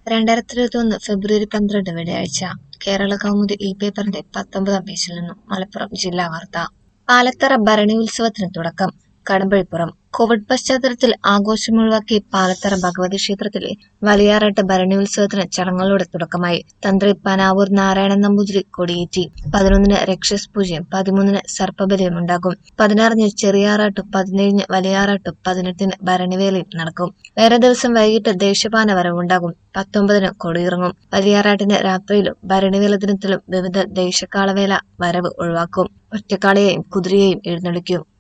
രണ്ടായിരത്തി ഇരുപത്തി ഒന്ന് ഫെബ്രുവരി പന്ത്രണ്ട് വെള്ളിയാഴ്ച കേരള കൗമുദി ഈ പേപ്പറിന്റെ പത്തൊമ്പതാം പേജിൽ നിന്നും മലപ്പുറം ജില്ലാ വാർത്ത പാലത്തറ ഭരണി ഉത്സവത്തിന് തുടക്കം കടമ്പഴിപ്പുറം കോവിഡ് പശ്ചാത്തലത്തിൽ ആഘോഷമൊഴിവാക്കി പാലത്തറ ഭഗവതി ക്ഷേത്രത്തിലെ വലിയാറാട്ട് ഭരണി ഉത്സവത്തിന് ചടങ്ങുകളുടെ തുടക്കമായി തന്ത്രി പനാവൂർ നാരായണൻ നമ്പൂതിരി കൊടിയേറ്റി പതിനൊന്നിന് രക്ഷസ് പൂജയും പതിമൂന്നിന് സർപ്പബലിയും ഉണ്ടാകും പതിനാറിന് ചെറിയാറാട്ടും പതിനേഴിന് വലിയാറാട്ടും പതിനെട്ടിന് ഭരണിവേലയും നടക്കും വേറെ ദിവസം വൈകിട്ട് ദേശപാന വരവുണ്ടാകും പത്തൊമ്പതിന് കൊടിയിറങ്ങും വലിയാറാട്ടിന് രാത്രിയിലും ഭരണിവേല ദിനത്തിലും വിവിധ ദേശക്കാളവേല വരവ് ഒഴിവാക്കും ഒറ്റക്കാളയെയും കുതിരയെയും എഴുന്നള്ളിക്കും